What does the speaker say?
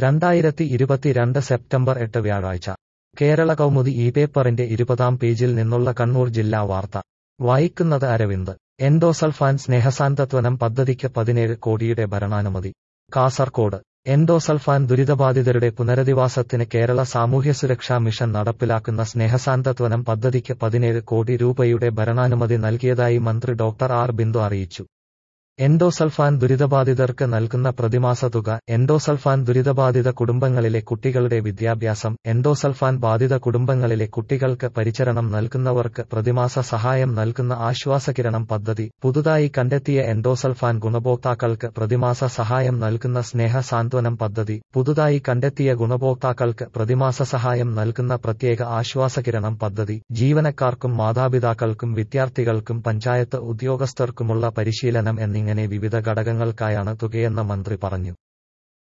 രണ്ടായിരത്തി ഇരുപത്തിരണ്ട് സെപ്റ്റംബർ എട്ട് വ്യാഴാഴ്ച കേരള കൗമുദി ഈ പേപ്പറിന്റെ ഇരുപതാം പേജിൽ നിന്നുള്ള കണ്ണൂർ ജില്ലാ വാർത്ത വായിക്കുന്നത് അരവിന്ദ് എൻഡോസൾഫാൻ സ്നേഹസാന്തത്വനം പദ്ധതിക്ക് പതിനേഴ് കോടിയുടെ ഭരണാനുമതി കാസർകോട് എൻഡോസൾഫാൻ ദുരിതബാധിതരുടെ പുനരധിവാസത്തിന് കേരള സാമൂഹ്യസുരക്ഷാ മിഷൻ നടപ്പിലാക്കുന്ന സ്നേഹസാന്തത്വനം പദ്ധതിക്ക് പതിനേഴ് കോടി രൂപയുടെ ഭരണാനുമതി നൽകിയതായി മന്ത്രി ഡോക്ടർ ആർ ബിന്ദു അറിയിച്ചു എൻഡോസൾഫാൻ ദുരിതബാധിതർക്ക് നൽകുന്ന പ്രതിമാസ തുക എൻഡോസൾഫാൻ ദുരിതബാധിത കുടുംബങ്ങളിലെ കുട്ടികളുടെ വിദ്യാഭ്യാസം എൻഡോസൾഫാൻ ബാധിത കുടുംബങ്ങളിലെ കുട്ടികൾക്ക് പരിചരണം നൽകുന്നവർക്ക് പ്രതിമാസ സഹായം നൽകുന്ന ആശ്വാസകിരണം പദ്ധതി പുതുതായി കണ്ടെത്തിയ എൻഡോസൾഫാൻ ഗുണഭോക്താക്കൾക്ക് പ്രതിമാസ സഹായം നൽകുന്ന സ്നേഹ സാന്ത്വനം പദ്ധതി പുതുതായി കണ്ടെത്തിയ ഗുണഭോക്താക്കൾക്ക് പ്രതിമാസ സഹായം നൽകുന്ന പ്രത്യേക ആശ്വാസകിരണം പദ്ധതി ജീവനക്കാർക്കും മാതാപിതാക്കൾക്കും വിദ്യാർത്ഥികൾക്കും പഞ്ചായത്ത് ഉദ്യോഗസ്ഥർക്കുമുള്ള പരിശീലനം എന്നിങ്ങനെ വിവിധ ഘടകങ്ങൾക്കായാണ് തുകയെന്ന് മന്ത്രി പറഞ്ഞു